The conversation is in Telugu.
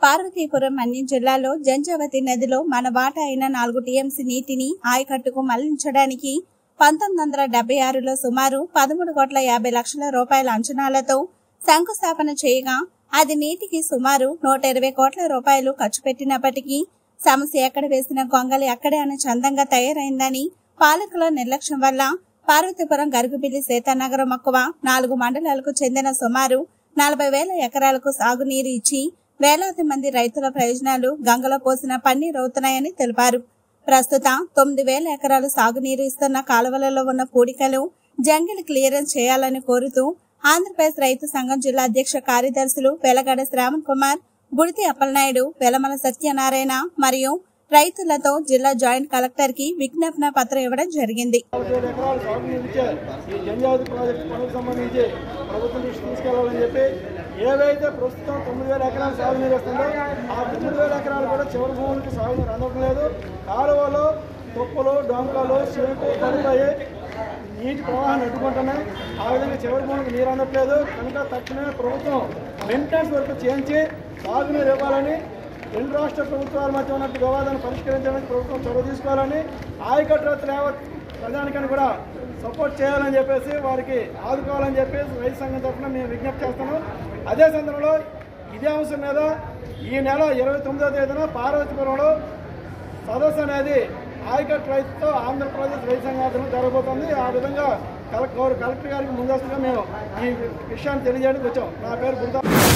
పార్వతీపురం అన్ని జిల్లాలో జంజావతి నదిలో మన వాటా అయిన నాలుగు టీఎంసీ నీటిని ఆయకట్టుకు మళ్లించడానికి పంతొమ్మిది వందల డెబ్బై ఆరులో సుమారు పదమూడు కోట్ల యాభై లక్షల రూపాయల అంచనాలతో శంకుస్థాపన చేయగా అది నీటికి సుమారు నూట ఇరవై కోట్ల రూపాయలు ఖర్చు పెట్టినప్పటికీ సమస్య ఎక్కడ వేసిన గొంగలి అక్కడే అనే చందంగా తయారైందని పాలకుల నిర్లక్ష్యం వల్ల పార్వతీపురం గరుగుబిల్లి సీతానగరం మక్కువ నాలుగు మండలాలకు చెందిన సుమారు నలభై వేల ఎకరాలకు సాగునీరు ఇచ్చి వేలాది మంది రైతుల ప్రయోజనాలు గంగలో పోసిన పన్నీరు అవుతున్నాయని తెలిపారు ప్రస్తుతం తొమ్మిది వేల ఎకరాలు సాగునీరు ఇస్తున్న కాలువలలో ఉన్న పూడికలు జంగిల్ క్లియరెన్స్ చేయాలని కోరుతూ ఆంధ్రప్రదేశ్ రైతు సంఘం జిల్లా అధ్యక్ష కార్యదర్శులు వెలగడ శ్రావణ్ కుమార్ గుడితి అప్పలనాయుడు వెలమల సత్యనారాయణ మరియు రైతులతో జిల్లా జాయింట్ కలెక్టర్ కి విజ్ఞాపన పత్రం ఇవ్వడం జరిగింది నలభై ఏడు ఎకరాలు సాగునీరు ఇచ్చే ఈ జంజావతి ప్రాజెక్టు పనులకు సంబంధించి ప్రభుత్వం దృష్టి తీసుకెళ్లాలని చెప్పి ఏవైతే ప్రస్తుతం తొమ్మిది వేల ఎకరాలు సాగునీరు వస్తుందో ఆ తొమ్మిది వేల ఎకరాలు కూడా చివరి భూములకి సాగునీరు అందడం లేదు కాలువలు తుప్పలు డొంకలు సీపు పడిపోయి నీటి ప్రవాహాన్ని అడ్డుకుంటున్నాయి ఆ విధంగా చివరి భూమికి నీరు అందట్లేదు కనుక తక్షణమే ప్రభుత్వం మెయింటెనెన్స్ వరకు చేయించి సాగునీరు ఇవ్వాలని రెండు రాష్ట్ర ప్రభుత్వాల మధ్య ఉన్నట్టు వివాదాన్ని పరిష్కరించడానికి ప్రభుత్వం చొరవ తీసుకోవాలని ఆయకట్టు రేవత్ ప్రధానికని కూడా సపోర్ట్ చేయాలని చెప్పేసి వారికి ఆదుకోవాలని చెప్పేసి రైతు సంఘం తరఫున మేము విజ్ఞప్తి చేస్తున్నాం అదే సందర్భంలో ఇదే అంశం మీద ఈ నెల ఇరవై తొమ్మిదో తేదీన పార్వతీపురంలో సదస్సు అనేది ఆయకట్ రైతుతో ఆంధ్రప్రదేశ్ రైతు సంఘం ఆధ్వర్యంలో జరగబోతుంది ఆ విధంగా కలెక్టర్ కలెక్టర్ గారికి ముందస్తుగా మేము ఈ విషయాన్ని తెలియజేయడానికి వచ్చాం నా పేరు గురుదా